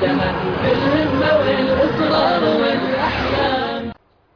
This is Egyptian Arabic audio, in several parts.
الزمن بالهمة والإصرار والأحلام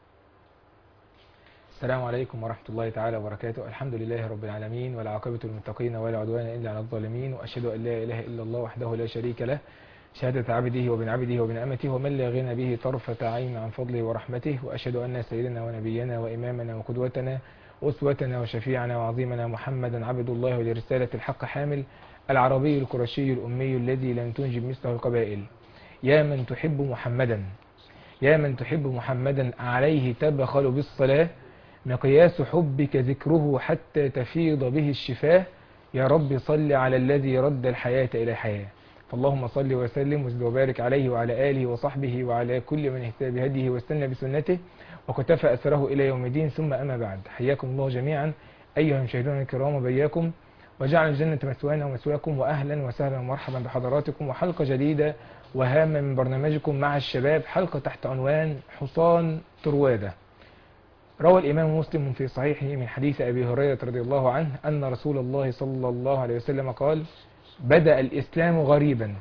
السلام عليكم ورحمة الله تعالى وبركاته الحمد لله رب العالمين والعاقبة للمتقين ولا عدوان إلا على الظالمين وأشهد أن لا إله إلا الله وحده لا شريك له شهادة عبده وبن عبده وبن أمته ومن لا غنى به طرفة عين عن فضله ورحمته وأشهد أن سيدنا ونبينا وإمامنا وقدوتنا أسوتنا وشفيعنا وعظيمنا محمدا عبد الله ولرسالة الحق حامل العربي القرشي الأمي الذي لم تنجب مثله القبائل يا من تحب محمدا يا من تحب محمدا عليه تبخل بالصلاة مقياس حبك ذكره حتى تفيض به الشفاه يا رب صل على الذي رد الحياة إلى الحياة فاللهم صل وسلم وزد وبارك عليه وعلى آله وصحبه وعلى كل من اهتدى بهديه واستنى بسنته وكتفى أثره إلى يوم الدين ثم أما بعد حياكم الله جميعا أيها المشاهدون الكرام وبياكم وجعل الجنة مثوانا ومثواكم وأهلا وسهلا ومرحبا بحضراتكم وحلقة جديدة وهامة من برنامجكم مع الشباب حلقة تحت عنوان حصان تروادة روى الإمام مسلم في صحيحه من حديث أبي هريرة رضي الله عنه أن رسول الله صلى الله عليه وسلم قال بدأ الإسلام غريبا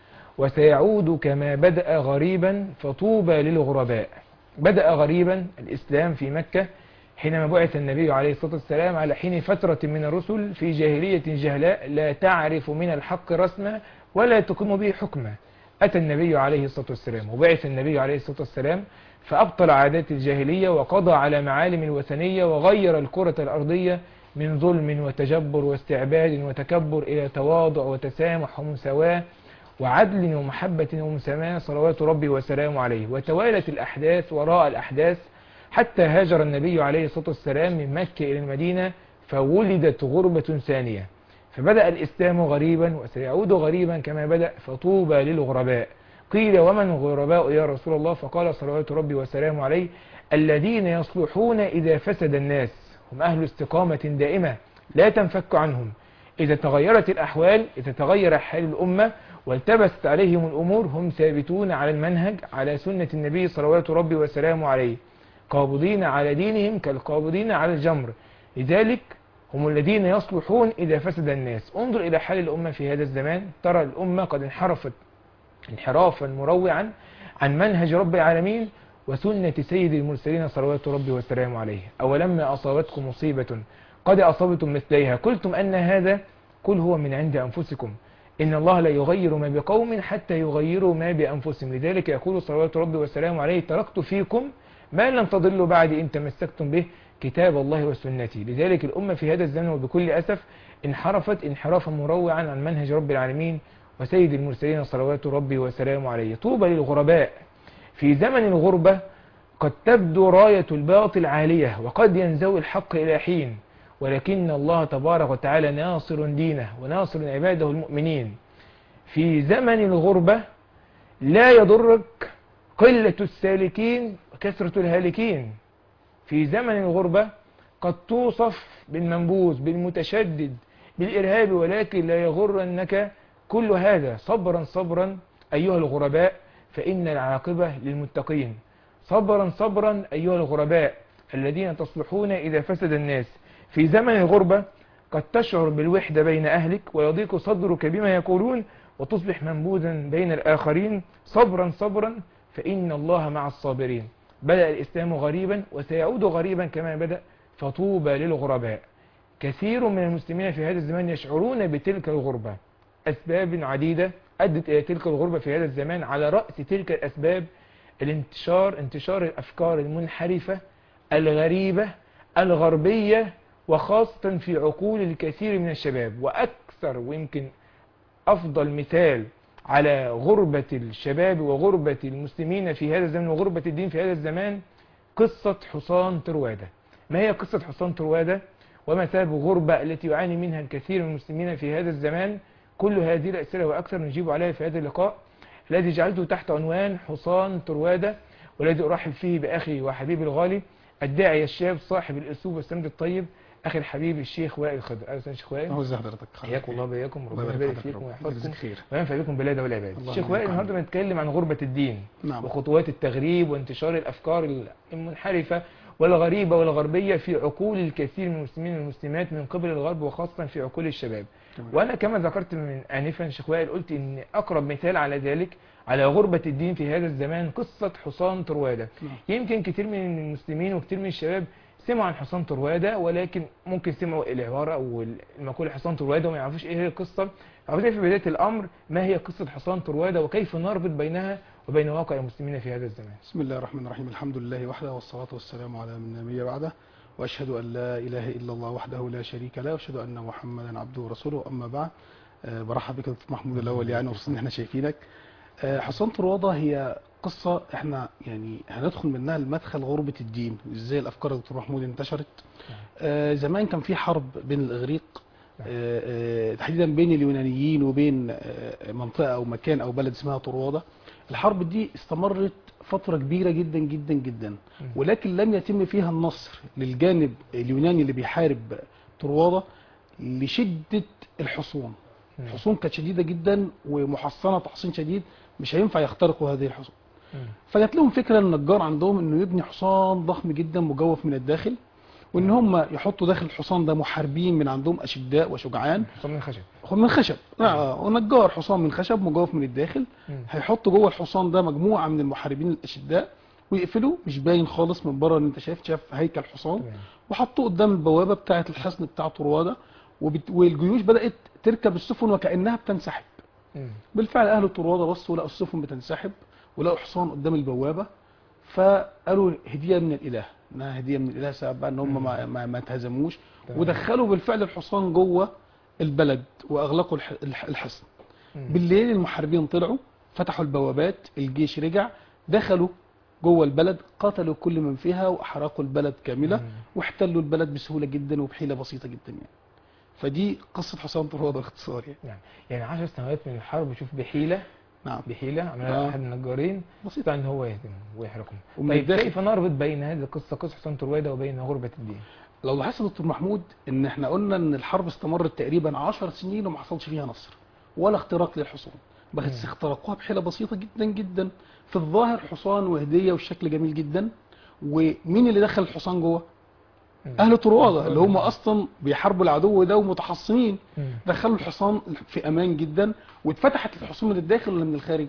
وسيعود كما بدأ غريبا فطوبى للغرباء بدأ غريبا الإسلام في مكة حينما بعث النبي عليه الصلاة والسلام على حين فترة من الرسل في جاهلية جهلاء لا تعرف من الحق رسما ولا تقيم به حكما أتى النبي عليه الصلاة والسلام وبعث النبي عليه الصلاة والسلام فأبطل عادات الجاهلية وقضى على معالم الوثنية وغير الكرة الأرضية من ظلم وتجبر واستعباد وتكبر إلى تواضع وتسامح ومساواة وعدل ومحبة ومساماة صلوات ربي وسلامه عليه وتوالت الأحداث وراء الأحداث حتى هاجر النبي عليه الصلاة والسلام من مكة إلى المدينة فولدت غربة ثانية فبدأ الإسلام غريبا وسيعود غريبا كما بدأ فطوبى للغرباء قيل ومن غرباء يا رسول الله فقال صلوات ربي وسلامه عليه الذين يصلحون إذا فسد الناس هم أهل استقامة دائمة لا تنفك عنهم إذا تغيرت الأحوال إذا تغير حال الأمة والتبست عليهم الأمور هم ثابتون على المنهج على سنة النبي صلوات ربي وسلامه عليه قابضين على دينهم كالقابضين على الجمر لذلك هم الذين يصلحون إذا فسد الناس انظر إلى حال الأمة في هذا الزمان ترى الأمة قد انحرفت انحرافا مروعا عن منهج رب العالمين وسنة سيد المرسلين صلوات ربي وسلامه عليه أولما أصابتكم مصيبة قد أصابتم مثليها قلتم أن هذا كل هو من عند أنفسكم إن الله لا يغير ما بقوم حتى يغيروا ما بأنفسهم لذلك يقول صلوات ربي وسلامه عليه تركت فيكم ما لم تضلوا بعد إن تمسكتم به كتاب الله وسنتي لذلك الأمة في هذا الزمن وبكل أسف انحرفت انحرافا مروعا عن منهج رب العالمين وسيد المرسلين صلوات ربي وسلامه عليه طوبى للغرباء في زمن الغربة قد تبدو راية الباطل عالية وقد ينزوي الحق إلى حين ولكن الله تبارك وتعالى ناصر دينه وناصر عباده المؤمنين في زمن الغربة لا يضرك قلة السالكين وكثرة الهالكين في زمن الغربة قد توصف بالمنبوذ بالمتشدد بالإرهاب ولكن لا يغرنك كل هذا صبرا صبرا أيها الغرباء فإن العاقبة للمتقين صبرا صبرا أيها الغرباء الذين تصلحون إذا فسد الناس في زمن الغربة قد تشعر بالوحدة بين أهلك ويضيق صدرك بما يقولون وتصبح منبوذا بين الآخرين صبرا صبرا فإن الله مع الصابرين بدأ الإسلام غريبا وسيعود غريبا كما بدأ فطوبى للغرباء كثير من المسلمين في هذا الزمان يشعرون بتلك الغربة أسباب عديدة أدت إلى تلك الغربة في هذا الزمان على رأس تلك الأسباب الانتشار انتشار الأفكار المنحرفة الغريبة الغربية وخاصة في عقول الكثير من الشباب وأكثر ويمكن أفضل مثال على غربة الشباب وغربة المسلمين في هذا الزمن وغربة الدين في هذا الزمان قصة حصان تروادة ما هي قصة حصان تروادة وما سبب الغربة التي يعاني منها الكثير من المسلمين في هذا الزمان كل هذه الأسئلة وأكثر نجيب عليها في هذا اللقاء الذي جعلته تحت عنوان حصان تروادة والذي أرحب فيه بأخي وحبيبي الغالي الداعية الشاب صاحب الأسلوب والسمد الطيب أخي الحبيب الشيخ وائل خضر أهلا وسهلا شيخ وائل أهلا حضرتك حياكم الله وبياكم ربنا يبارك يبارك حضرتك فيكم رب. ويحفظكم يجزيك خير. وينفع بكم بالله والعباد الله الشيخ وائل يبارك النهارده بنتكلم عن غربة الدين نعم وخطوات التغريب وانتشار الأفكار المنحرفة والغريبة والغربية في عقول الكثير من المسلمين والمسلمات من قبل الغرب وخاصة في عقول الشباب تمام. وأنا كما ذكرت من آنفا شيخ وائل قلت إن أقرب مثال على ذلك على غربة الدين في هذا الزمان قصة حصان طروادة نعم. يمكن كتير من المسلمين وكتير من الشباب سمعوا عن حصان طروادة ولكن ممكن سمعوا العبارة أو المقولة حصان طروادة وما يعرفوش إيه هي القصة عاوزين في بداية الأمر ما هي قصة حصان طروادة وكيف نربط بينها وبين واقع المسلمين في هذا الزمان بسم الله الرحمن الرحيم الحمد لله وحده والصلاة والسلام على من نبي بعده وأشهد أن لا إله إلا الله وحده لا شريك له وأشهد أن محمدا عبده ورسوله أما بعد آه، برحب بك دكتور محمود الأول يعني وخصوصا إن إحنا شايفينك آه، حصان طروادة هي قصة إحنا يعني هندخل منها المدخل غربة الدين وإزاي الأفكار يا دكتور محمود انتشرت آه، زمان كان في حرب بين الإغريق آه، آه، تحديدا بين اليونانيين وبين آه، منطقة أو مكان أو بلد اسمها طروادة الحرب دي استمرت فترة كبيرة جدا جدا جدا ولكن لم يتم فيها النصر للجانب اليوناني اللي بيحارب طروادة لشدة الحصون الحصون كانت شديدة جدا ومحصنة تحصين شديد مش هينفع يخترقوا هذه الحصون فجات لهم فكرة النجار عندهم انه يبني حصان ضخم جدا مجوف من الداخل وان هم يحطوا داخل الحصان ده محاربين من عندهم اشداء وشجعان حصان من خشب من خشب آه ونجار حصان من خشب مجوف من الداخل مم. هيحطوا جوه الحصان ده مجموعه من المحاربين الاشداء ويقفلوا مش باين خالص من بره ان انت شايف شايف هيكل حصان تمام. وحطوه قدام البوابه بتاعه الحصن بتاع طروادة وبت... والجيوش بدات تركب السفن وكانها بتنسحب مم. بالفعل اهل طروادة بصوا لقوا السفن بتنسحب ولقوا حصان قدام البوابه فقالوا هديه من الاله انها هديه من الاله سبب بقى ان هم ما, ما, ما اتهزموش تمام. ودخلوا بالفعل الحصان جوه البلد واغلقوا الح- الح- الحصن مم. بالليل المحاربين طلعوا فتحوا البوابات الجيش رجع دخلوا جوه البلد قتلوا كل من فيها واحرقوا البلد كامله مم. واحتلوا البلد بسهوله جدا وبحيله بسيطه جدا يعني فدي قصه حصان طروادة باختصار يعني نعم يعني 10 سنوات من الحرب شوف بحيلة نعم بحيلة عملها آه. أحد النجارين بسيط استطاع ان هو يهدم ويحرقهم ومن طيب الداخل- كيف نربط بين هذه القصه قصه حسن طروادة وبين غربه الدين لو لاحظت يا دكتور محمود ان احنا قلنا ان الحرب استمرت تقريبا 10 سنين وما حصلش فيها نصر ولا اختراق للحصون بس مم. اخترقوها بحيله بسيطه جدا جدا في الظاهر حصان وهديه والشكل جميل جدا ومين اللي دخل الحصان جوه مم. اهل طروادة اللي هم اصلا بيحاربوا العدو ده ومتحصنين مم. دخلوا الحصان في امان جدا واتفتحت الحصون من الداخل ولا من الخارج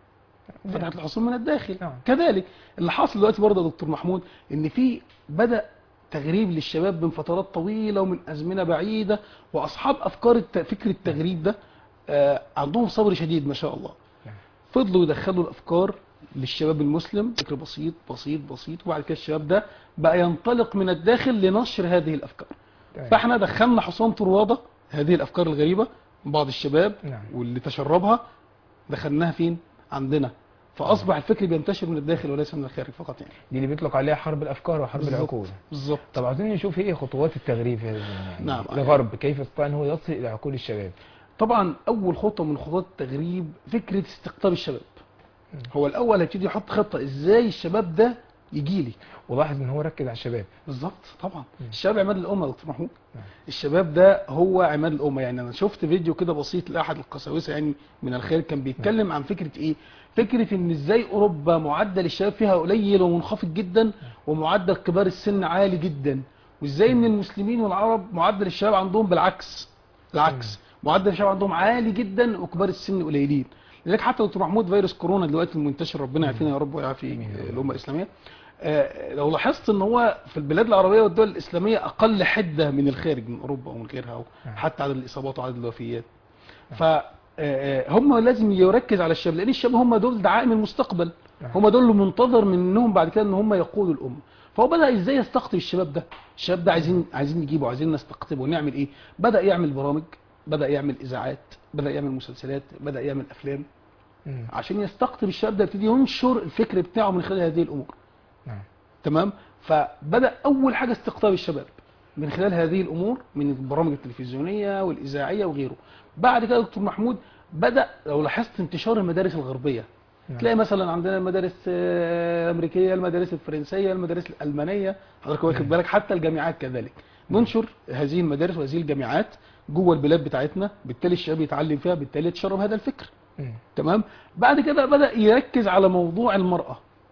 فتحت الحصون من الداخل نعم. كذلك اللي حاصل دلوقتي برضه يا دكتور محمود ان في بدا تغريب للشباب من فترات طويله ومن ازمنه بعيده واصحاب افكار الت... فكر التغريب ده آه عندهم صبر شديد ما شاء الله نعم. فضلوا يدخلوا الافكار للشباب المسلم فكر بسيط بسيط بسيط وبعد كده الشباب ده بقى ينطلق من الداخل لنشر هذه الافكار تمام. فاحنا دخلنا حصان طروادة هذه الافكار الغريبه بعض الشباب نعم. واللي تشربها دخلناها فين عندنا فاصبح الفكر بينتشر من الداخل وليس من الخارج فقط يعني دي اللي بيطلق عليها حرب الافكار وحرب بالظبط. العقول بالظبط طب عاوزين نشوف ايه خطوات التغريب في هذا الزمن يعني نعم. الغرب كيف استطاع ان هو يصل الى عقول الشباب طبعا اول خطوه من خطوات التغريب فكره استقطاب الشباب هو الاول هيبتدي يحط خطه ازاي الشباب ده يجي لي ولاحظ ان هو ركز على الشباب بالظبط طبعا مم. الشباب عماد الامه يا دكتور محمود نعم. الشباب ده هو عماد الامه يعني انا شفت فيديو كده بسيط لاحد القساوسه يعني من الخارج كان بيتكلم عن فكره ايه فكره ان ازاي اوروبا معدل الشباب فيها قليل ومنخفض جدا ومعدل كبار السن عالي جدا وازاي ان المسلمين والعرب معدل الشباب عندهم بالعكس العكس معدل الشباب عندهم عالي جدا وكبار السن قليلين لذلك حتى دكتور محمود فيروس كورونا دلوقتي المنتشر ربنا يعافينا يا رب ويعافي آمين يا رب. الامه الاسلاميه آه، لو لاحظت ان هو في البلاد العربيه والدول الاسلاميه اقل حده من الخارج من اوروبا ومن غيرها أو نعم. حتى عدد الاصابات وعدد الوفيات ف آه، آه، هم لازم يركز على الشباب لان الشباب هم دول دعائم المستقبل نعم. هم دول اللي منتظر منهم بعد كده ان هم يقودوا الامه فهو بدا ازاي يستقطب الشباب ده الشباب ده عايزين عايزين نجيبه عايزين نستقطبه ونعمل ايه بدا يعمل برامج بدا يعمل اذاعات بدا يعمل مسلسلات بدا يعمل افلام مم. عشان يستقطب الشباب ده يبتدي ينشر الفكر بتاعه من خلال هذه الامور نعم تمام فبدا اول حاجه استقطاب الشباب من خلال هذه الامور من البرامج التلفزيونيه والاذاعيه وغيره بعد كده دكتور محمود بدا لو لاحظت انتشار المدارس الغربيه نعم. تلاقي مثلا عندنا المدارس آه، الامريكيه المدارس الفرنسيه المدارس الالمانيه حضرتك واخد بالك حتى الجامعات كذلك ننشر هذه المدارس وهذه الجامعات جوه البلاد بتاعتنا بالتالي الشباب يتعلم فيها بالتالي يتشرب هذا الفكر مم. تمام بعد كده بدا يركز على موضوع المراه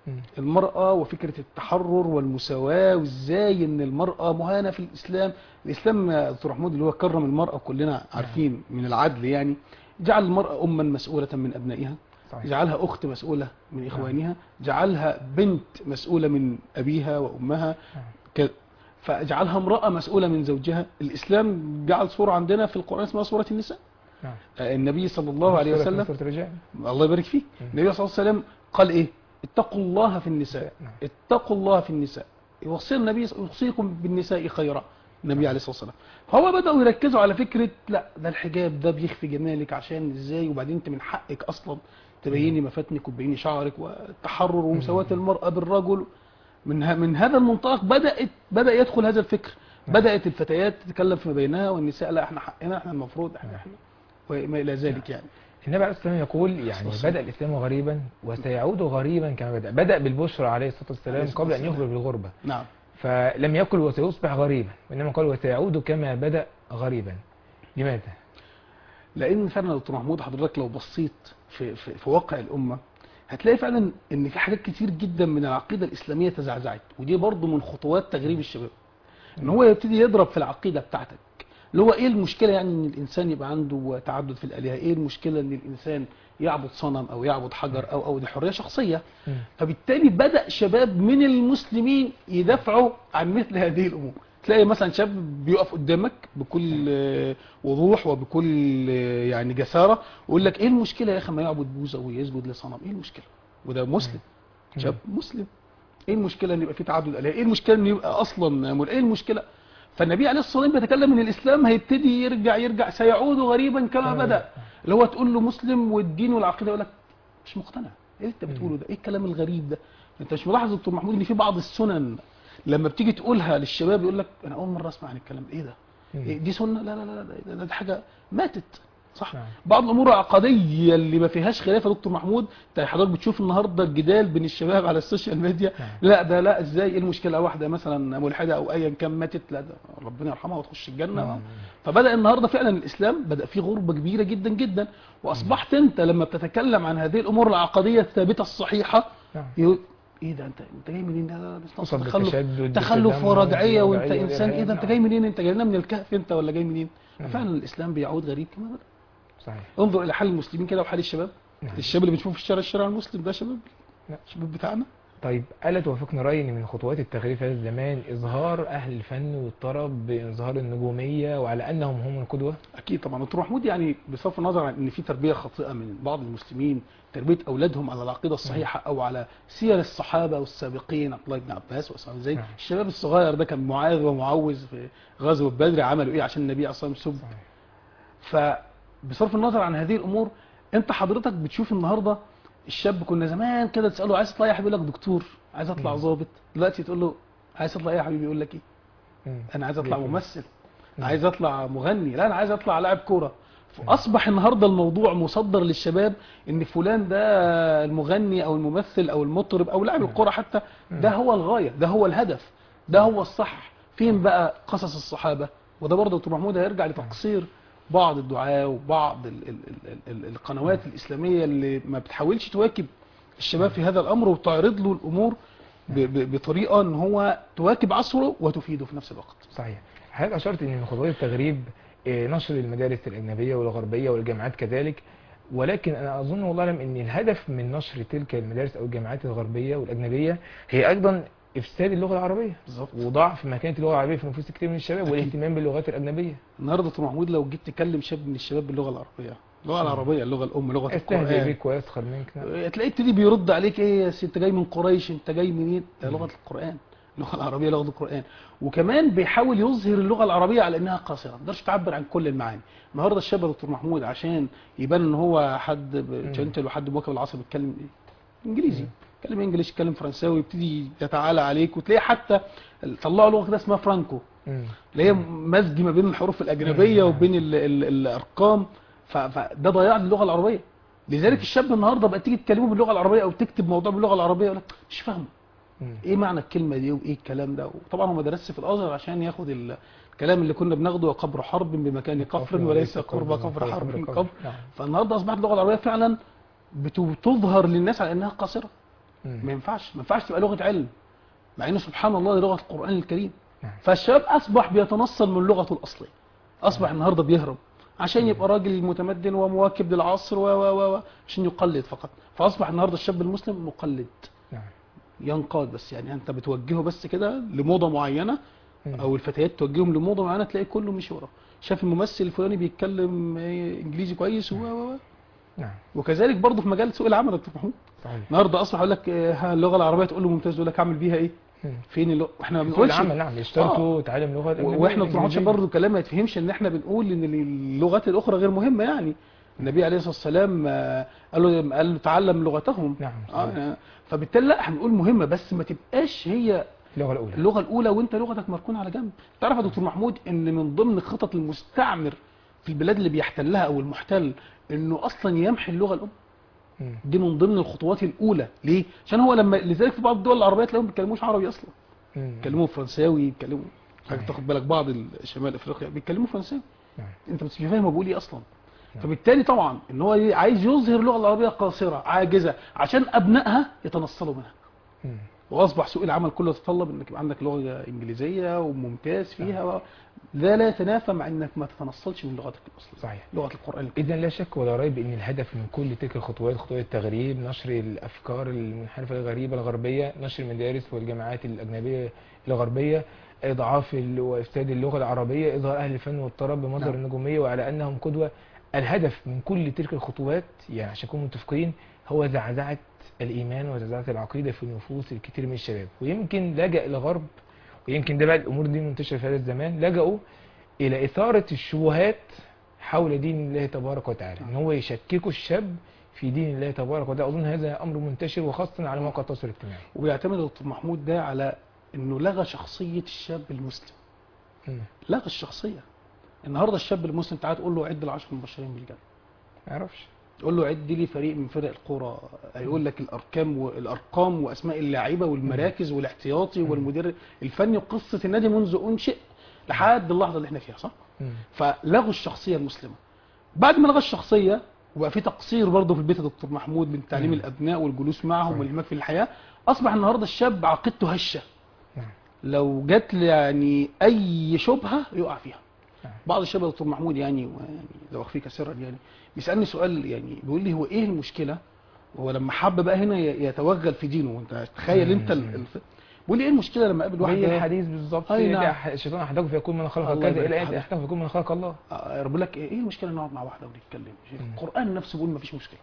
مم. المرأة وفكرة التحرر والمساواة وازاي ان المرأة مهانة في الاسلام الاسلام يا دكتور محمود اللي هو كرم المرأة كلنا عارفين من العدل يعني جعل المرأة اما مسؤولة من ابنائها صحيح جعلها اخت مسؤولة من اخوانها جعلها بنت مسؤولة من ابيها وامها نعم. ك- فجعلها امرأة مسؤولة من زوجها الاسلام جعل صورة عندنا في القرآن اسمها صورة النساء نعم آه، النبي صلى الله عليه سورة- وسلم سورة الرجال الله يبارك فيك مم. النبي صلى الله عليه وسلم قال ايه اتقوا الله في النساء نعم. اتقوا الله في النساء يوصي النبي يوصيكم بالنساء خيرا النبي عليه الصلاه والسلام هو بداوا يركزوا على فكره لا ده الحجاب ده بيخفي جمالك عشان ازاي وبعدين انت من حقك اصلا تبيني مفاتنك وتبيني شعرك والتحرر ومساواه المراه بالرجل من ه- من هذا المنطلق بدات بدا يدخل هذا الفكر بدات الفتيات تتكلم فيما بينها والنساء لا احنا حقنا احنا المفروض احنا احنا وما الى ذلك يعني النبي عليه الصلاه والسلام يقول يعني والسلام. بدا الاسلام غريبا وسيعود غريبا كما بدا بدا بالبشرى عليه الصلاه والسلام عليه الصلاة قبل ان والسلام. يخبر بالغربه نعم فلم يقل وسيصبح غريبا وانما قال وسيعود كما بدا غريبا لماذا لان فعلا يا دكتور محمود حضرتك لو بصيت في, في, في واقع الامه هتلاقي فعلا ان في حاجات كتير جدا من العقيده الاسلاميه تزعزعت ودي برضو من خطوات تغريب الشباب ان هو يبتدي يضرب في العقيده بتاعتك اللي هو ايه المشكله يعني ان الانسان يبقى عنده تعدد في الالهه ايه المشكله ان الانسان يعبد صنم او يعبد حجر او او دي حريه شخصيه مم. فبالتالي بدا شباب من المسلمين يدافعوا عن مثل هذه الامور تلاقي مثلا شاب بيقف قدامك بكل آه، وضوح وبكل آه، يعني جساره ويقول لك ايه المشكله يا اخي ما يعبد بوذا ويسجد لصنم ايه المشكله وده مسلم شاب مسلم ايه المشكله ان يبقى في تعدد الهه ايه المشكله ان يبقى اصلا مر- ايه المشكله فالنبي عليه الصلاه والسلام بيتكلم ان الاسلام هيبتدي يرجع يرجع سيعود غريبا كما كما بدا اللي هو تقول له مسلم والدين والعقيده يقول لك مش مقتنع ايه اللي انت بتقوله ده ايه الكلام الغريب ده انت مش ملاحظ يا دكتور محمود ان في بعض السنن لما بتيجي تقولها للشباب يقول لك انا اول مره اسمع عن الكلام ده. ايه ده مم. إيه دي سنه لا لا لا لا ده, ده حاجه ماتت صح نعم. بعض الامور العقديه اللي ما فيهاش خلاف يا دكتور محمود انت حضرتك بتشوف النهارده الجدال بين الشباب على السوشيال ميديا نعم. لا ده لا ازاي ايه المشكله واحده مثلا ملحده او ايا كان ماتت لا ده ربنا يرحمها وتخش الجنه مم. فبدا النهارده فعلا الاسلام بدا فيه غربه كبيره جدا جدا واصبحت انت لما بتتكلم عن هذه الامور العقديه الثابته الصحيحه نعم. يقول ايه ده انت انت جاي منين ده لا، لا، بس وصل تخلف بالتشدد تخلف بالتدمر ورجعيه وانت والرجعية انسان ايه ده انت والإرهاب. جاي منين انت جاي لنا من الكهف انت ولا جاي منين نعم. فعلا الاسلام بيعود غريب كما بدا صحيح انظر الى حال المسلمين كده وحال الشباب نعم. الشباب اللي بنشوفه في الشارع الشارع المسلم ده شباب نعم. الشباب بتاعنا طيب ألا توافقنا رأي إن من خطوات التغيير في هذا الزمان إظهار أهل الفن والطرب بإظهار النجومية وعلى أنهم هم القدوة؟ اكيد طبعا دكتور محمود يعني بصرف النظر عن ان في تربيه خاطئه من بعض المسلمين تربيه اولادهم على العقيده الصحيحه او على سير الصحابه والسابقين عبد الله بن عباس واسامه بن زيد نعم. الشباب الصغير ده كان معاذ ومعوذ في غزوه بدر عملوا ايه عشان النبي عليه الصلاه والسلام سب صحيح فبصرف النظر عن هذه الامور انت حضرتك بتشوف النهارده الشاب كنا زمان كده تساله عايز تطلع ايه يا حبيبي يقول لك دكتور عايز اطلع مم. ظابط دلوقتي تقول له عايز تطلع ايه يا حبيبي يقول لك ايه مم. انا عايز اطلع بيفهم. ممثل مم. عايز اطلع مغني لا انا عايز اطلع لاعب كوره اصبح النهارده الموضوع مصدر للشباب ان فلان ده المغني او الممثل او المطرب او لاعب الكوره حتى ده هو الغايه ده هو الهدف ده هو الصح فين بقى قصص الصحابه وده برضه دكتور محمود هيرجع لتقصير بعض الدعاة وبعض ال ال ال ال القنوات الإسلامية اللي ما بتحاولش تواكب الشباب في هذا الأمر وتعرض له الأمور ب- ب- بطريقة ان هو تواكب عصره وتفيده في نفس الوقت صحيح حضرتك أشرت إن من خطوات التغريب آه، نشر المدارس الأجنبية والغربية والجامعات كذلك ولكن أنا أظن والله أعلم إن الهدف من نشر تلك المدارس أو الجامعات الغربية والأجنبية هي أيضا إفساد اللغة العربية بالظبط وضعف مكانة اللغة العربية في نفوس كتير من الشباب أكيد. والاهتمام باللغات الأجنبية النهارده دكتور محمود لو جيت تكلم شاب من الشباب باللغة العربية اللغة العربية اللغة الأم لغة استهزئ القرآن بك ويسخر منك نعم. تلاقيه يبتدي بيرد عليك ايه يا سي انت جاي من قريش انت جاي منين ده لغه القران اللغه العربيه لغه القران وكمان بيحاول يظهر اللغه العربيه على انها قاصره ما تقدرش تعبر عن كل المعاني النهارده الشاب يا دكتور محمود عشان يبان ان هو حد جنتل وحد مواكب العصر بيتكلم ايه انجليزي يتكلم انجليش يتكلم فرنساوي يبتدي يتعالى عليك وتلاقي حتى طلعوا لغه كده اسمها فرانكو مم. اللي هي مزج ما بين الحروف الاجنبيه مم. وبين ال ال الارقام ف- فده ضياع للغه العربيه لذلك الشاب النهارده بقى تيجي تكلمه باللغه العربيه او تكتب موضوع باللغه العربيه يقول لك مش فاهمه مم. ايه معنى الكلمه دي وايه الكلام ده وطبعا هو ما درسش في الازهر عشان ياخد ال- الكلام اللي كنا بناخده وقبر حرب بمكان كفر وليس قرب كفر حرب من قبر نعم. فالنهارده اصبحت اللغه العربيه فعلا بت- بتظهر للناس على انها قاصره مم. ما ينفعش ما ينفعش تبقى لغه علم مع ان سبحان الله دي لغه القران الكريم نعم. فالشباب اصبح بيتنصل من لغته الاصليه اصبح النهارده بيهرب عشان يبقى راجل متمدن ومواكب للعصر و و و عشان يقلد فقط فاصبح النهارده الشاب المسلم مقلد نعم ينقاد بس يعني انت بتوجهه بس كده لموضه معينه مم. او الفتيات توجههم لموضه معينه تلاقي كله مشي وراه شاف الممثل الفلاني بيتكلم إيه، انجليزي كويس و و و نعم وكذلك برضه في مجال سوق العمل يا دكتور محمود صحيح النهارده اصبح يقول لك إيه، ها اللغه العربيه تقول له ممتاز يقول لك اعمل بيها ايه مم. فين اللغه احنا ما سوق بنقولش العمل نعم يشترطوا تعلم لغه و- أجنبية واحنا ما إنجليزية. برضه كلام ما يتفهمش ان احنا بنقول ان اللغات الاخرى غير مهمه يعني النبي عليه الصلاه والسلام آه، قال له قال له تعلم لغتهم نعم آه صحيح. آه، فبالتالي لا احنا بنقول مهمه بس ما تبقاش هي اللغه الاولى اللغه الاولى وانت لغتك مركونه على جنب تعرف يا دكتور محمود ان من ضمن خطط المستعمر في البلاد اللي بيحتلها او المحتل انه اصلا يمحي اللغه الام مم. دي من ضمن الخطوات الاولى ليه عشان هو لما لذلك في بعض الدول العربيه تلاقيهم ما بيتكلموش عربي اصلا مم. بيتكلموا فرنساوي بيتكلموا صحيح. تاخد بالك بعض شمال افريقيا بيتكلموا فرنساوي نعم. انت مش فاهم هو بيقول ايه اصلا نعم. فبالتالي طبعا ان هو ي- عايز يظهر اللغه العربيه قاصره عاجزه عشان ابنائها يتنصلوا منها مم. واصبح سوق العمل كله يتطلب انك يبقى عندك لغه انجليزيه وممتاز فيها و... ده لا يتنافى مع انك ما تتنصلش من لغتك الاصليه صحيح لغه القران الكريم اذا لا شك ولا ريب ان الهدف من كل تلك الخطوات خطوات التغريب نشر الافكار المنحرفه الغريبه الغربيه نشر المدارس والجامعات الاجنبيه الغربيه اضعاف ال- وافساد اللغه العربيه اظهار اهل الفن والطرب بمظهر نعم. النجوميه وعلى انهم قدوه الهدف من كل تلك الخطوات يعني عشان نكون متفقين هو زعزعه الايمان وزعزعه العقيده في نفوس الكثير من الشباب ويمكن لجأ الغرب ويمكن ده بقى الامور دي منتشره في هذا الزمان لجأوا الى اثاره الشبهات حول دين الله تبارك وتعالى ان هو يشككوا الشاب في دين الله تبارك وتعالى اظن هذا امر منتشر وخاصه على مواقع التواصل الاجتماعي وبيعتمد يا دكتور محمود ده على انه لغى شخصيه الشاب المسلم مم. لغى الشخصيه النهارده الشاب المسلم تعال تقول له عد العشر المبشرين بالجنه ما يعرفش تقول له عد لي فريق من فرق القرى هيقول لك الارقام والارقام واسماء اللاعيبه والمراكز والاحتياطي والمدير الفني وقصه النادي منذ انشئ لحد اللحظه اللي احنا فيها صح؟ مم. فلغوا الشخصيه المسلمه بعد ما لغى الشخصيه وبقى في تقصير برضه في البيت يا دكتور محمود من تعليم مم. الابناء والجلوس معهم صحيح. والانهماك في الحياه اصبح النهارده الشاب عقيدته هشه نعم. لو جات لي يعني اي شبهه يقع فيها نعم. بعض الشباب يا دكتور محمود يعني ويعني لو اخفيك سرا يعني بيسالني سؤال يعني بيقول لي هو ايه المشكله هو لما حب بقى هنا ي- يتوغل في دينه وانت تخيل انت ال- مم. الف... بيقول لي ايه المشكله لما اقابل وهي واحده الحديث بالظبط أي ده نعم. ح- الشيطان احدكم فيكون من خلق الله كذا يبارك الى في ايه حضرتك. احدكم فيكون من خلق الله آه، رب لك ايه المشكله نقعد مع واحده ونتكلم مم. القران نفسه بيقول ما فيش مشكله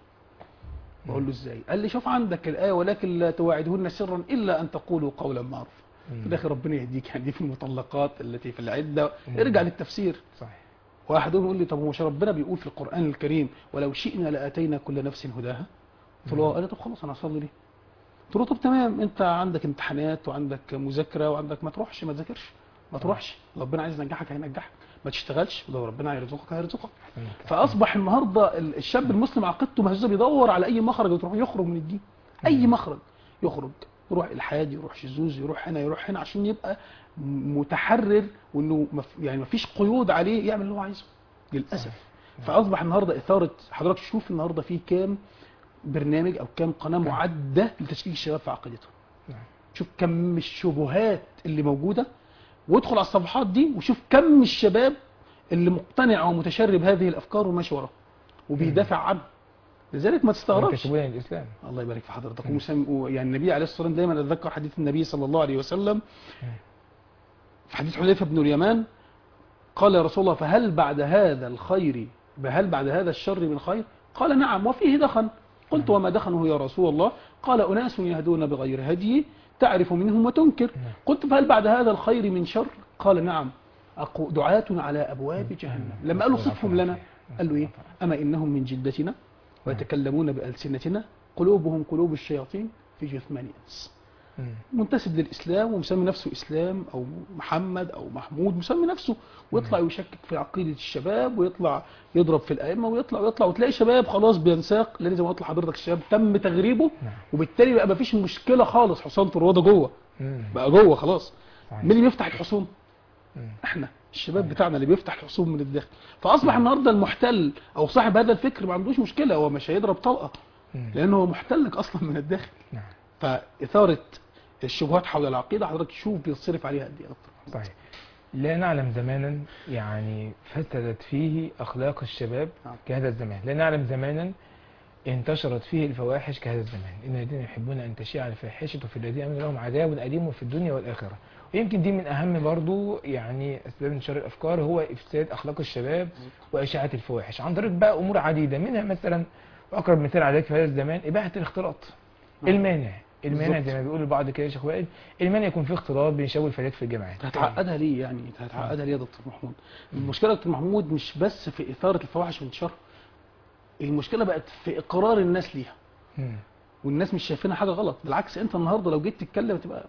بقول له ازاي قال لي شوف عندك الايه ولكن لا تواعدهن سرا الا ان تقولوا قولا معروفا مم. في الاخر ربنا يهديك يعني دي في المطلقات التي في العده مم. ارجع للتفسير صحيح واحد يقول لي طب هو مش ربنا بيقول في القران الكريم ولو شئنا لاتينا كل نفس هداها قلت له آه. قال لي طب خلاص انا هصلي ليه قلت له طب تمام انت عندك امتحانات وعندك مذاكره وعندك ما تروحش ما تذاكرش ما تروحش ربنا عايز ينجحك هينجحك ما تشتغلش لو ربنا هيرزقك هيرزقك فاصبح النهارده ال- الشاب المسلم عقيدته مهزوزه بيدور على اي مخرج يروح يخرج من الدين اي مخرج يخرج يروح الحاد يروح شذوذ يروح هنا يروح هنا عشان يبقى م- متحرر وانه مف يعني مفيش قيود عليه يعمل اللي هو عايزه للاسف فاصبح النهارده اثاره حضرتك شوف النهارده في كام برنامج او كام قناه معده لتشكيك الشباب في عقيدتهم نعم. شوف كم الشبهات اللي موجوده وادخل على الصفحات دي وشوف كم الشباب اللي مقتنع ومتشرب هذه الافكار وماشي وراها وبيدافع عنها لذلك ما تستغربش ينتسبون الى الاسلام الله يبارك في حضرتك ومسم... يعني النبي عليه الصلاه والسلام دايما اتذكر حديث النبي صلى الله عليه وسلم في حديث حذيفه بن اليمان قال يا رسول الله فهل بعد هذا الخير هل بعد هذا الشر من خير قال نعم وفيه دخن قلت وما دخنه يا رسول الله قال اناس يهدون بغير هدي تعرف منهم وتنكر نعم. قلت فهل بعد هذا الخير من شر قال نعم أقو دعاة على ابواب جهنم لما قالوا صفهم لنا قال له ايه اما انهم من جلدتنا ويتكلمون بالسنتنا قلوبهم قلوب الشياطين في جثمان انس مم. منتسب للاسلام ومسمي نفسه اسلام او محمد او محمود مسمي نفسه ويطلع يشكك في عقيده الشباب ويطلع يضرب في الائمه ويطلع ويطلع وتلاقي شباب خلاص بينساق لان زي ما قلت لحضرتك الشباب تم تغريبه نعم. وبالتالي بقى مفيش مشكله خالص حصان الروضه جوه مم. بقى جوه خلاص صحيح. مين اللي بيفتح الحصون مم. احنا الشباب بتاعنا اللي بيفتح الحصون من الداخل فاصبح النهارده المحتل او صاحب هذا الفكر ما عندوش مشكله هو مش هيضرب طلقه مم. لانه هو محتلك اصلا من الداخل نعم فاثاره الشبهات حول العقيده حضرتك شوف بيتصرف عليها قد ايه يا دكتور محمود. صحيح لا نعلم زمانا يعني فسدت فيه أخلاق الشباب نعم. كهذا الزمان لا نعلم زمانا انتشرت فيه الفواحش كهذا الزمان إن الذين يحبون أن تشيع الفاحشة في الذين آمنوا لهم عذاب أليم في الدنيا والآخرة ويمكن دي من أهم برضو يعني أسباب انتشار الأفكار هو إفساد أخلاق الشباب وإشاعة الفواحش عن طريق بقى أمور عديدة منها مثلا وأقرب مثال على ذلك في هذا الزمان إباحة الاختلاط نعم. المانع المانع بالظبط. زي ما بيقول البعض كده يا شيخ وائل المانع يكون فيه اختلاط بين شباب الفتيات في الجامعات هتعقدها ليه يعني انت هتعقدها ليه يا دكتور محمود المشكله يا دكتور محمود مش بس في اثاره الفواحش وانتشارها المشكله بقت في اقرار الناس ليها مم. والناس مش شايفينها حاجه غلط بالعكس انت النهارده لو جيت تتكلم تبقى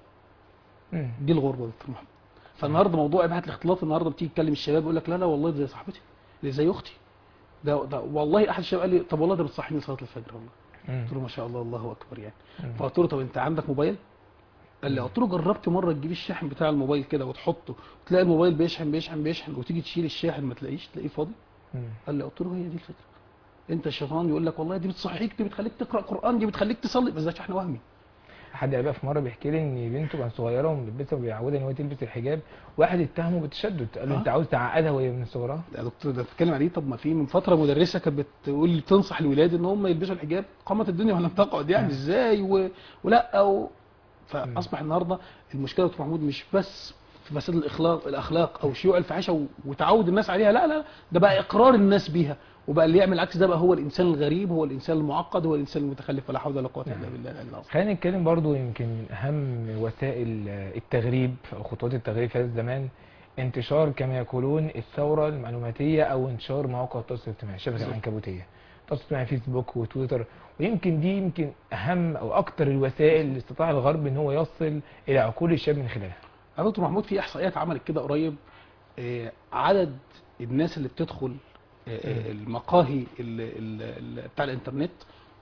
مم. دي الغربه يا دكتور محمد فالنهارده موضوع اباحه الاختلاط النهارده بتيجي تكلم الشباب يقول لك لا لا والله دي زي صاحبتي دي زي اختي ده, ده والله احد الشباب قال لي طب والله ده بتصحيني صلاه الفجر والله مم. قلت له ما شاء الله الله اكبر يعني مم. فقلت له طب انت عندك موبايل قال لي قلت له جربت مره تجيب الشاحن بتاع الموبايل كده وتحطه وتلاقي الموبايل بيشحن بيشحن بيشحن وتيجي تشيل الشاحن ما تلاقيش تلاقيه فاضي مم. قال لي قلت له هي دي الفكره انت الشيطان يقول لك والله دي بتصحيك دي بتخليك تقرا قران دي بتخليك تصلي بس ده شحن وهمي حد قال بقى في مره بيحكي لي ان بنته كانت صغيره وملبسه وبيعودها ان هي تلبس الحجاب واحد اتهمه بالتشدد قال له آه. انت عاوز تعقدها وهي من صغرها يا دكتور ده بتتكلم عليه طب ما في من فتره مدرسه كانت بتقول لي تنصح الولاد ان هم يلبسوا الحجاب قامت الدنيا ولم تقعد يعني آه. ازاي و... ولا و... فاصبح النهارده المشكله يا دكتور محمود مش بس في فساد الاخلاق الاخلاق او شيوع الفاحشه و... وتعود الناس عليها لا لا ده بقى اقرار الناس بيها وبقى اللي يعمل العكس ده بقى هو الانسان الغريب هو الانسان المعقد هو الانسان المتخلف ولا حول ولا قوه الا نعم. بالله العلي العظيم خلينا نتكلم برضو يمكن من اهم وسائل التغريب او خطوات التغريب في هذا الزمان انتشار كما يقولون الثوره المعلوماتيه او انتشار مواقع التواصل الاجتماعي الشبكه بالظبط. العنكبوتيه التواصل الاجتماعي فيسبوك وتويتر ويمكن دي يمكن اهم او اكتر الوسائل اللي استطاع الغرب ان هو يصل الى عقول الشاب من خلالها يا دكتور محمود في احصائيات عملت كده قريب آه، عدد الناس اللي بتدخل آه، آه، المقاهي ال- ال- ال- بتاع الانترنت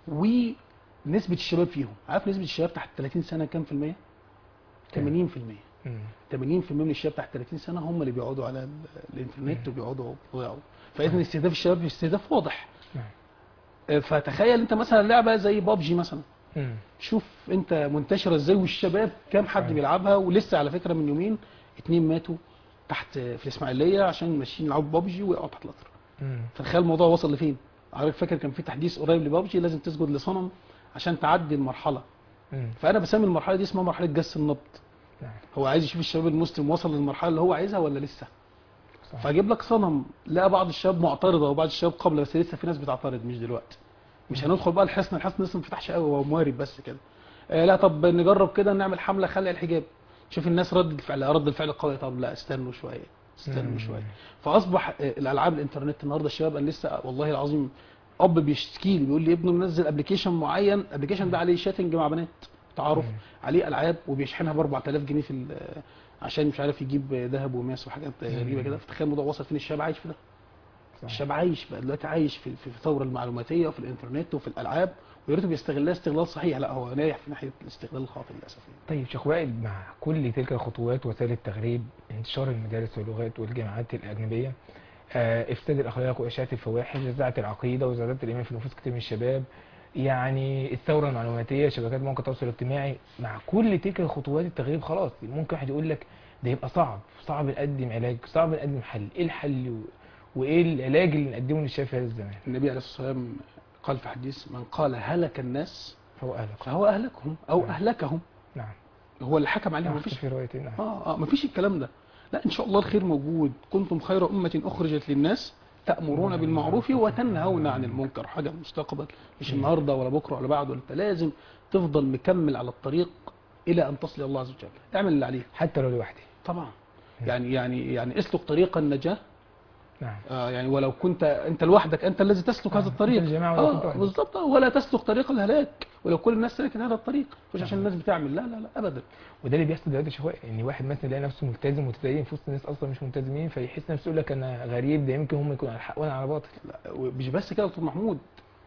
ونسبة الشباب فيهم عارف نسبة الشباب تحت 30 سنة كام في المية؟ 80% مم. 80% من الشباب تحت 30 سنة هم اللي بيقعدوا على ال- الانترنت مم. وبيقعدوا ويقعدوا فاذا استهداف الشباب استهداف واضح نعم. آه، فتخيل انت مثلا لعبة زي بابجي مثلا مم. شوف انت منتشره ازاي والشباب كام حد أيوة. بيلعبها ولسه على فكره من يومين اتنين ماتوا تحت في الاسماعيليه عشان ماشيين يلعبوا بابجي وقعوا تحت القطر مم. فتخيل الموضوع وصل لفين حضرتك فاكر كان في تحديث قريب لبابجي لازم تسجد لصنم عشان تعدي المرحله مم. فانا بسمي المرحله دي اسمها مرحله جس النبض نعم. هو عايز يشوف الشباب المسلم وصل للمرحله اللي هو عايزها ولا لسه صح. فاجيب لك صنم لقى بعض الشباب معترضه وبعض الشباب قبل بس لسه في ناس بتعترض مش دلوقتي مش هندخل بقى الحصن الحصن لسه ما فتحش قوي هو موارد بس كده آه لا طب نجرب كده نعمل حمله خلع الحجاب شوف الناس رد الفعل رد الفعل قوي طب لا استنوا شويه استنوا مم. شويه فاصبح آه، الالعاب الانترنت النهارده الشباب قال لسه والله العظيم اب بيشتكي لي بيقول لي ابنه منزل ابلكيشن معين الابلكيشن ده عليه شاتنج مع بنات تعارف مم. عليه العاب وبيشحنها ب 4000 جنيه في ال- عشان مش عارف يجيب ذهب وماس وحاجات غريبه كده فتخيل الموضوع وصل فين الشاب عايش في ده صح. الشاب عايش بقى دلوقتي عايش في في الثوره المعلوماتيه وفي الانترنت وفي الالعاب ويا ريته بيستغلها استغلال صحيح لا هو نايح في ناحيه الاستغلال الخاطئ للاسف يعني. طيب شيخ وائل مع كل تلك الخطوات وسائل التغريب انتشار المدارس واللغات والجامعات الأجنبية آه، افساد الأخلاق وإشاعة الفواحش زعزعة العقيدة وزعزعة الإيمان في نفوس كتير من الشباب يعني الثورة المعلوماتية شبكات مواقع التواصل الاجتماعي مع كل تلك الخطوات التغريب خلاص ممكن واحد يقول لك ده يبقى صعب صعب نقدم علاج صعب نقدم حل ايه الحل و... وايه العلاج اللي نقدمه للشباب في هذا الزمان النبي عليه الصلاه والسلام قال في حديث من قال هلك الناس فهو أهلك فهو اهلكهم او نعم. اهلكهم نعم هو اللي حكم عليهم نعم مفيش في روايتين نعم اه اه مفيش الكلام ده لا ان شاء الله الخير موجود كنتم خير امه اخرجت للناس تأمرون بالمعروف وتنهون عن المنكر حاجة المستقبل مش النهارده ولا بكره ولا بعده انت لازم تفضل مكمل على الطريق الى ان تصل الى الله عز وجل اعمل اللي عليك حتى لو لوحدي طبعا يعني يعني يعني اسلك طريق النجاه نعم آه يعني ولو كنت انت لوحدك انت الذي تسلك آه، هذا الطريق أنت الجماعة ولا كنت اه وحدك. بالظبط آه، ولا تسلك طريق الهلاك ولو كل الناس سلكت هذا الطريق مش عشان الناس بتعمل لا لا لا ابدا وده اللي بيحصل دلوقتي شويه ان واحد مثلا يلاقي نفسه ملتزم متدين في وسط الناس اصلا مش ملتزمين فيحس نفسه يقول لك انا غريب ده يمكن هم يكونوا على الحق وانا على باطل لا مش بس كده يا دكتور محمود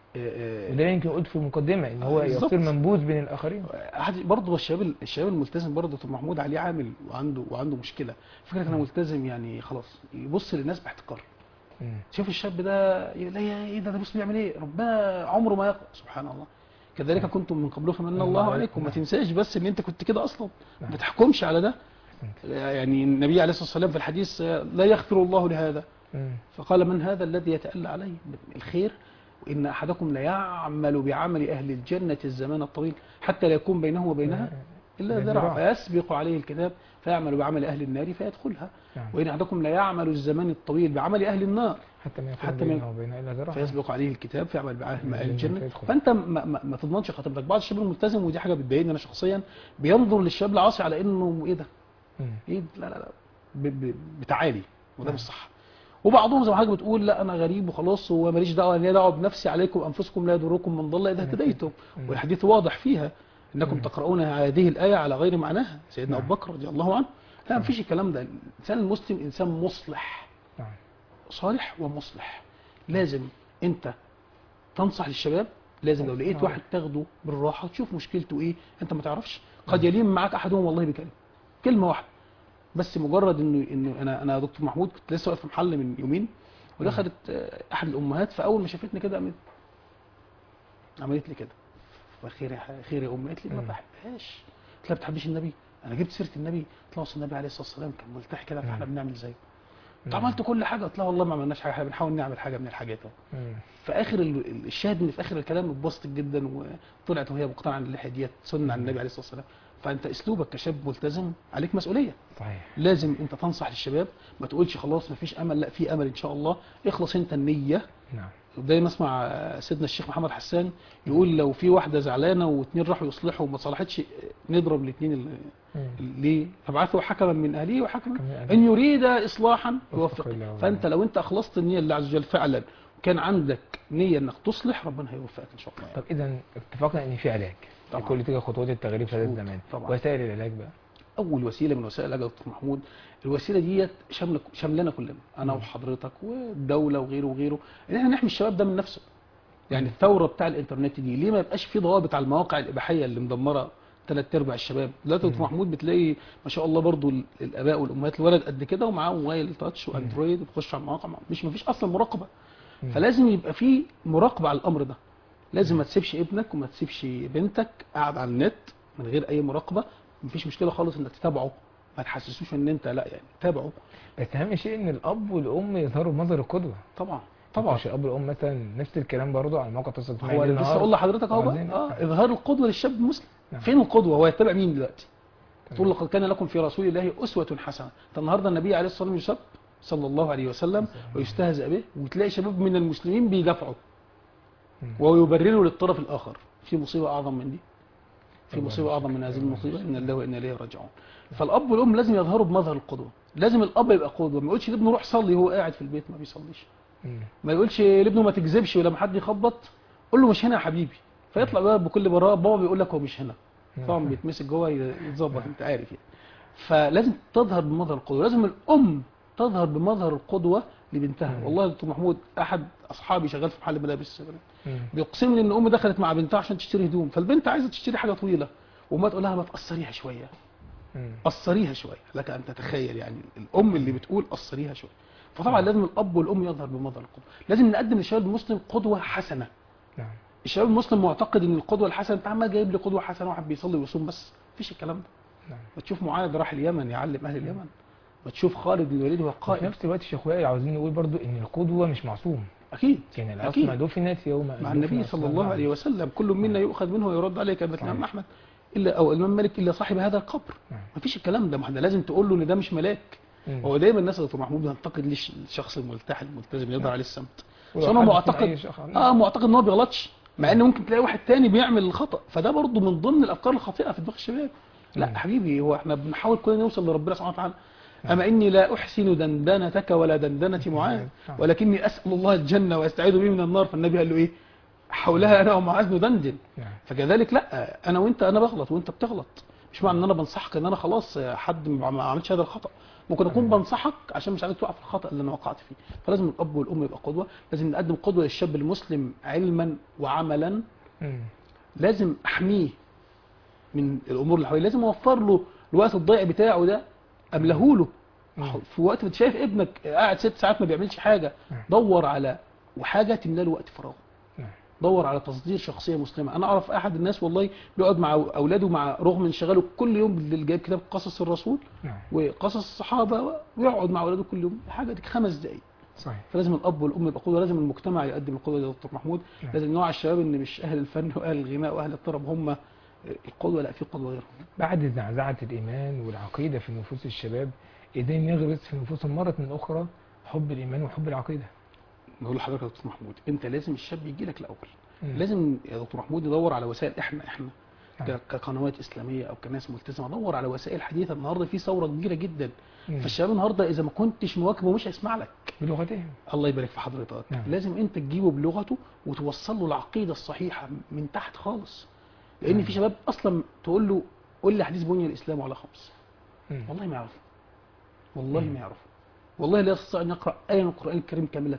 آه، آه، وده اللي يمكن قلت في المقدمه ان هو بالظبط. يصير منبوذ بين الاخرين احد برضه الشباب الشباب الملتزم برضه دكتور محمود عليه عامل وعنده وعنده مشكله فكره انا ملتزم يعني خلاص يبص للناس باحتقار مم. شوف الشاب ده يقول لي ايه ده ده بص بيعمل ايه ربنا عمره ما يقوى سبحان الله كذلك كنتم من قبل فمن الله الله عليكم. عليكم ما نعم. تنساش بس ان انت كنت كده اصلا نعم. ما تحكمش على ده أحسنت. يعني النبي عليه الصلاه والسلام في الحديث آه، لا يغفر الله لهذا مم. فقال من هذا الذي يتألى عليه الخير وإن أحدكم ليعمل بعمل أهل الجنة الزمان الطويل حتى لا يكون بينه وبينها إلا إلا ذراع ذراع. فيسبق عليه الكتاب فيعمل بعمل أهل النار فيدخلها نعم. وإن أحدكم ليعمل الزمان الطويل بعمل أهل النار حتى ما يكون حتى ما- بينه وبين إلا ذراع فيسبق عليه الكتاب فيعمل بعمل من أهل الجنة الجنة فيدخل. فأنت ما, ما, ما تضمنش خطيبتك بعض الشباب الملتزم ودي حاجة بتضايقني أنا شخصيا بينظر للشاب العاصي على إنه إيه ده مم. ايه لا لا لا ب- ب- بتعالي وده مش صح وبعضهم زي ما حضرتك بتقول لا انا غريب وخلاص هو ماليش دعوه ليا دعوه بنفسي عليكم انفسكم لا يضركم من ضل اذا اهتديتم مم. والحديث واضح فيها انكم مم. تقرؤون هذه الايه على غير معناها سيدنا نعم. ابو بكر رضي الله عنه لا مفيش الكلام ده الانسان المسلم انسان مصلح نعم. صالح ومصلح لازم انت تنصح للشباب لازم لو لقيت آه. واحد تاخده بالراحه تشوف مشكلته ايه انت ما تعرفش قد يلين معاك احدهم والله بكلمه كلمه واحده بس مجرد انه انه انا انا يا دكتور محمود كنت لسه واقف في محل من يومين ودخلت آه، احد الامهات فاول ما شافتني كده قامت عملت لي كده فخير يا ح- خير يا ام قالت لي ما مم. بحبهاش قلت لها ما بتحبيش النبي انا جبت سيره النبي قلت لها أصل النبي عليه الصلاه والسلام كان ملتحي كده فاحنا مم. بنعمل زيه قلت نعم. عملت كل حاجه قلت لها والله ما عملناش حاجه احنا بنحاول نعمل حاجه من الحاجات اهو مم. في اخر ال- ال- الشاهد ان في اخر الكلام اتبسطت جدا وطلعت وهي مقتنعه ان اللحيه ديت سنه عن النبي عليه الصلاه والسلام فانت اسلوبك كشاب ملتزم عليك مسؤوليه صحيح لازم انت تنصح للشباب ما تقولش خلاص ما فيش امل لا في امل ان شاء الله اخلص انت النيه نعم دايما اسمع آه، سيدنا الشيخ محمد حسان يقول لو في واحده زعلانه واثنين راحوا يصلحوا وما صلحتش نضرب الاثنين مم. ليه؟ فبعثوا حكما من اهله وحكما حكما من أهله. ان يريد اصلاحا وفق يوفق الله فانت لو انت اخلصت النيه لله عز وجل فعلا وكان عندك نيه انك تصلح ربنا هيوفقك ان شاء الله يعني. طب اذا اتفقنا ان في علاج طبعا. لكل تلك خطوات التغيير في هذا مظبوط. الزمان طبعا. وسائل العلاج بقى اول وسيله من وسائل العلاج يا دكتور محمود الوسيله ديت شامله شاملنا كلنا انا مم. وحضرتك والدوله وغيره وغيره ان احنا نحمي الشباب ده من نفسه يعني الثوره بتاع الانترنت دي ليه ما يبقاش في ضوابط على المواقع الاباحيه اللي مدمره ثلاث ارباع الشباب دلوقتي يا دكتور مم. محمود بتلاقي ما شاء الله برضو ال- الاباء والامهات الولد قد كده ومعاه موبايل تاتش واندرويد وبيخش على المواقع مش ما فيش اصلا مراقبه مم. فلازم يبقى في مراقبه على الامر ده لازم ما تسيبش ابنك وما تسيبش بنتك قاعد على النت من غير اي مراقبه مفيش مشكله خالص انك تتابعه ما تحسسوش ان انت لا يعني تابعه بس اهم شيء ان الاب والام يظهروا بمظهر القدوه طبعا طبعا مش الاب والام مثلا نفس الكلام برضو على مواقع التواصل الاجتماعي هو ليل لسه نهار. اقول لحضرتك اهو بقى عايزين- اه اظهار القدوه للشاب المسلم نعم. فين القدوه هو يتبع مين دلوقتي تمام. تقول لقد كان لكم في رسول الله اسوه حسنه طب النهارده النبي عليه الصلاه والسلام يسب صلى الله عليه وسلم ويستهزأ به وتلاقي شباب من المسلمين بيدافعوا مم. ويبرروا للطرف الاخر في مصيبه اعظم من دي في طبعاً. مصيبه اعظم من هذه طبعاً. المصيبه ان الله وانا اليه راجعون فالاب والام لازم يظهروا بمظهر القدوه لازم الاب يبقى قدوه ما يقولش لابنه روح صلي وهو قاعد في البيت ما بيصليش مم. ما يقولش لابنه ما تكذبش ولما حد يخبط قول له مش هنا يا حبيبي فيطلع بقى بكل براءه بابا بيقول لك هو مش هنا طبعا بيتمسك جوه يتظبط انت عارف يعني فلازم تظهر بمظهر القدوه لازم الام تظهر بمظهر القدوه لبنتها مم. والله يا دكتور محمود احد اصحابي شغال في محل ملابس مم. بيقسم لي ان الام دخلت مع بنتها عشان تشتري هدوم فالبنت عايزه تشتري حاجه طويله وما تقول لها ما تقصريها شويه مم. قصريها شويه لك ان تتخيل يعني الام اللي بتقول قصريها شويه فطبعا مم. لازم الاب والام يظهر بمظهر القدوه لازم نقدم للشباب المسلم قدوه حسنه نعم الشباب المسلم معتقد ان القدوه الحسنه انت عمال جايب لي قدوه حسنه واحد بيصلي ويصوم بس مفيش الكلام ده نعم ما تشوف معاذ راح اليمن يعلم اهل اليمن ما تشوف خالد بن الوليد وهو وفي قائد نفس الوقت يا اخويا عاوزين نقول برضو ان القدوه مش معصوم اكيد كان أكيد. العصمه دفنت يوم مع دفن النبي صلى الله عليه وسلم كل منا يؤخذ منه ويرد عليه كما الامام صحيح. احمد الا او الامام مالك الا صاحب هذا القبر نعم. ما فيش الكلام ده ما احنا لازم تقول له ان ده مش ملاك مم. هو دايما الناس يا دكتور محمود بتنتقد ليش الشخص الملتحي الملتزم يظهر نعم. عليه السمت ولو عشان هو حد في معتقد أي شخص- اه معتقد ان هو بيغلطش مع ان ممكن تلاقي واحد تاني بيعمل الخطا فده برضه من ضمن الافكار الخاطئه في دماغ الشباب لا مم. حبيبي هو احنا بنحاول كلنا نوصل لربنا سبحانه وتعالى اما اني لا احسن دندنتك ولا دندنه معاذ نعم. ولكني اسال الله الجنه واستعيذ به من النار فالنبي قال له ايه حولها انا ومعاذ ندندن نعم فكذلك لا انا وانت انا بغلط وانت بتغلط مش معنى ان انا بنصحك ان انا خلاص حد ما ما عملش هذا الخطا ممكن اكون بنصحك عشان مش عايزك تقع في الخطا اللي انا وقعت فيه فلازم الاب والام يبقى قدوه لازم نقدم قدوه للشاب المسلم علما وعملا مم. لازم احميه من الامور اللي حواليه لازم اوفر له الوقت الضايع بتاعه ده املاه له مم. في وقت انت شايف ابنك قاعد ست ساعات ما بيعملش حاجه نعم. دور على وحاجه تملى له وقت فراغه نعم دور على تصدير شخصيه مسلمه انا اعرف احد الناس والله بيقعد مع اولاده مع رغم انشغاله كل يوم بالليل جايب كتاب قصص الرسول نعم وقصص الصحابه ويقعد مع اولاده كل يوم حاجه دي خمس دقائق صحيح فلازم الاب والام يبقى قدوه لازم المجتمع يقدم القدوه دي يا دكتور محمود نعم. لازم نوع الشباب ان مش اهل الفن واهل الغناء واهل الطرب هم القدوه لا في قدوه غيرهم بعد زعزعة الإيمان والعقيدة في نفوس الشباب إزاي نغرس في نفوسهم مرة أخرى حب الإيمان وحب العقيدة نقول لحضرتك يا دكتور محمود انت لازم الشاب يجي لك الاول مم. لازم يا دكتور محمود ندور على وسائل احنا احنا نعم. ك- كقنوات اسلاميه او كناس ملتزمه دور على وسائل حديثه النهارده في ثوره كبيره جدا مم. فالشباب النهارده اذا ما كنتش مواكبه مش هيسمع لك بلغتهم الله يبارك في حضرتك نعم. لازم انت تجيبه بلغته وتوصل له العقيده الصحيحه من تحت خالص لان نعم. في شباب اصلا تقول له قول لي حديث بني الاسلام على خمس مم. والله ما يعرفه والله مم. ما يعرفه والله لا يستطيع ان يقرا ايه من القران الكريم كامله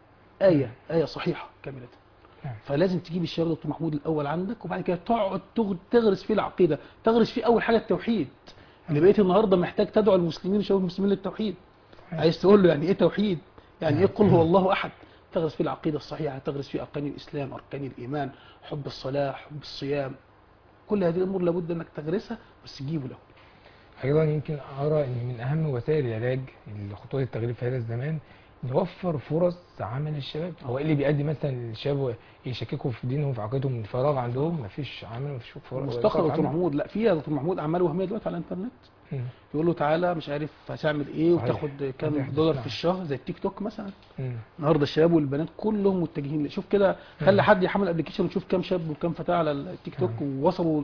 ايه ايه صحيحه كامله نعم. فلازم تجيب الشباب ده دكتور محمود الاول عندك وبعد كده تقعد تغ- تغرس فيه العقيده تغرس فيه اول حاجه التوحيد اللي بقيت النهارده محتاج تدعو المسلمين وشباب المسلمين للتوحيد عايز تقول له يعني ايه توحيد يعني ايه قل هو الله احد تغرس فيه العقيده الصحيحه تغرس فيه اركان الاسلام اركان الايمان حب الصلاه حب الصيام كل هذه الامور لابد انك تغرسها بس تجيبه له أيضا يمكن أرى أن من أهم وسائل العلاج لخطوط التغيير في هذا الزمان نوفر فرص عمل الشباب هو إيه اللي بيؤدي مثلا الشباب يشككوا في دينهم في عقيدتهم من فراغ عندهم مفيش عمل مفيش فرص مستخرج دكتور عمل. محمود لا في يا دكتور محمود اعمال وهميه دلوقتي على الانترنت مم. يقول له تعالى مش عارف هتعمل ايه صحيح. وتاخد كام صحيح. دولار نعم. في الشهر زي التيك توك مثلا مم. النهارده الشباب والبنات كلهم متجهين شوف كده خلي حد يحمل ابلكيشن وشوف كام شاب وكام فتاه على التيك توك ووصلوا